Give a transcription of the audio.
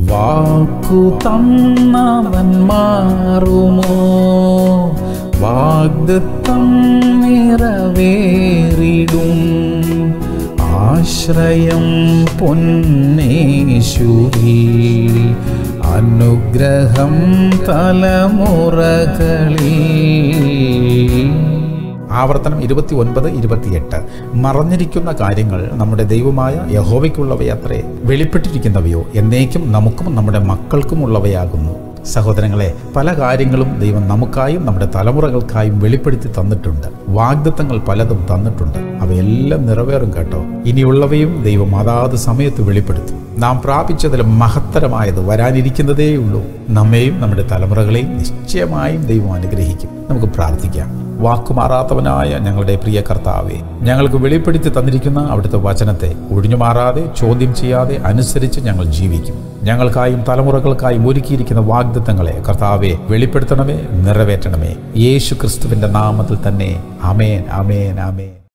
വാക്കു തന്നവൻ മാറുമോ വാഗ്ദത്തം നിറവേറിടും ആശ്രയം പൊന്നേശുവിൽ അനുഗ്രഹം തലമുറകളിൽ ആവർത്തനം ഇരുപത്തി ഒൻപത് ഇരുപത്തിയെട്ട് മറഞ്ഞിരിക്കുന്ന കാര്യങ്ങൾ നമ്മുടെ ദൈവമായ യഹോവയ്ക്കുള്ളവയത്രേ വെളിപ്പെട്ടിരിക്കുന്നവയോ എന്നേക്കും നമുക്കും നമ്മുടെ മക്കൾക്കും ഉള്ളവയാകുന്നു സഹോദരങ്ങളെ പല കാര്യങ്ങളും ദൈവം നമുക്കായും നമ്മുടെ തലമുറകൾക്കായും വെളിപ്പെടുത്തി തന്നിട്ടുണ്ട് വാഗ്ദത്തങ്ങൾ പലതും തന്നിട്ടുണ്ട് അവയെല്ലാം നിറവേറും കേട്ടോ ഇനിയുള്ളവയും ദൈവം അതാത് സമയത്ത് വെളിപ്പെടുത്തും നാം പ്രാപിച്ചതിൽ മഹത്തരമായത് വരാനിരിക്കുന്നതേയുള്ളൂ നമ്മെയും നമ്മുടെ തലമുറകളെയും നിശ്ചയമായും ദൈവം അനുഗ്രഹിക്കും നമുക്ക് പ്രാർത്ഥിക്കാം വാക്കുമാറാത്തവനായ ഞങ്ങളുടെ പ്രിയ കർത്താവെ ഞങ്ങൾക്ക് വെളിപ്പെടുത്തി തന്നിരിക്കുന്ന അവിടുത്തെ വചനത്തെ ഒഴിഞ്ഞു മാറാതെ ചോദ്യം ചെയ്യാതെ അനുസരിച്ച് ഞങ്ങൾ ജീവിക്കും ഞങ്ങൾക്കായും തലമുറകൾക്കായും ഒരുക്കിയിരിക്കുന്ന വാഗ്ദത്തങ്ങളെ കർത്താവെ വെളിപ്പെടുത്തണമേ നിറവേറ്റണമേ യേശു ക്രിസ്തുവിന്റെ നാമത്തിൽ തന്നെ അമേൻ അമേൻ അമേൻ